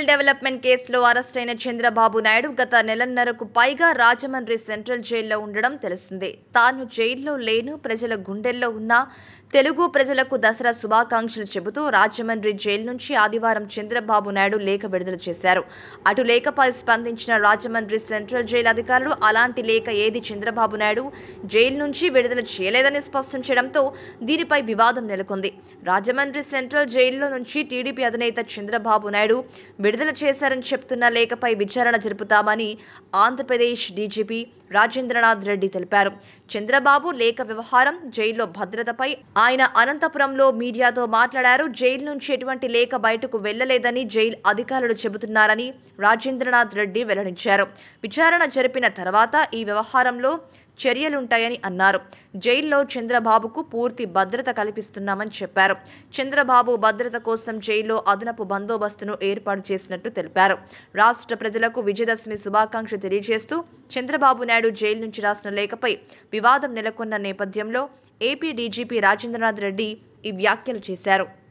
skill development కేసులో arrest అయిన చంద్రబాబు నాయుడు గత నెలన్నరకు పైగా రాజమండ్రి సెంట్రల్ జైల్లో ఉండడం తెలిసిందే తాను జైల్లో లేను ప్రజల గుండెల్లో ఉన్న తెలుగు ప్రజలకు దసరా శుభాకాంక్షలు చెబుతూ రాజమండ్రి జైలు నుంచి ఆదివారం చంద్రబాబు నాయుడు లేఖ విడుదల చేశారు అటు లేఖపై స్పందించిన రాజమండ్రి సెంట్రల్ జైలు అధికారులు అలాంటి లేఖ ఏది చంద్రబాబు నాయుడు జైలు నుంచి విడుదల చేయలేదని స్పష్టం చేయడంతో దీనిపై వివాదం నెలకొంది రాజమండ్రి సెంట్రల్ జైల్లో నుంచి టీడీపీ అధినేత చంద్రబాబు నాయుడు విడుదల చేశారని చెప్తున్న లేఖపై విచారణ జరుపుతామని ఆంధ్రప్రదేశ్ డీజీపీ రాజేంద్రనాథ్ రెడ్డి తెలిపారు చంద్రబాబు లేఖ వ్యవహారం జైల్లో భద్రతపై ఆయన అనంతపురంలో మీడియాతో మాట్లాడారు జైలు నుంచి ఎటువంటి లేఖ బయటకు వెళ్లలేదని జైలు అధికారులు చెబుతున్నారని రాజేంద్రనాథ్ రెడ్డి వెల్లడించారు విచారణ జరిపిన తర్వాత ఈ వ్యవహారంలో చర్యలుంటాయని అన్నారు జైల్లో చంద్రబాబుకు పూర్తి భద్రత కల్పిస్తున్నామని చెప్పారు చంద్రబాబు భద్రత కోసం జైల్లో అదనపు బందోబస్తును ఏర్పాటు చేసినట్టు తెలిపారు రాష్ట్ర ప్రజలకు విజయదశమి శుభాకాంక్షలు తెలియజేస్తూ చంద్రబాబు నాయుడు జైలు నుంచి రాసిన లేఖపై వివాదం నెలకొన్న నేపథ్యంలో ఏపీ డీజీపీ రాజేంద్రనాథ్ రెడ్డి ఈ వ్యాఖ్యలు చేశారు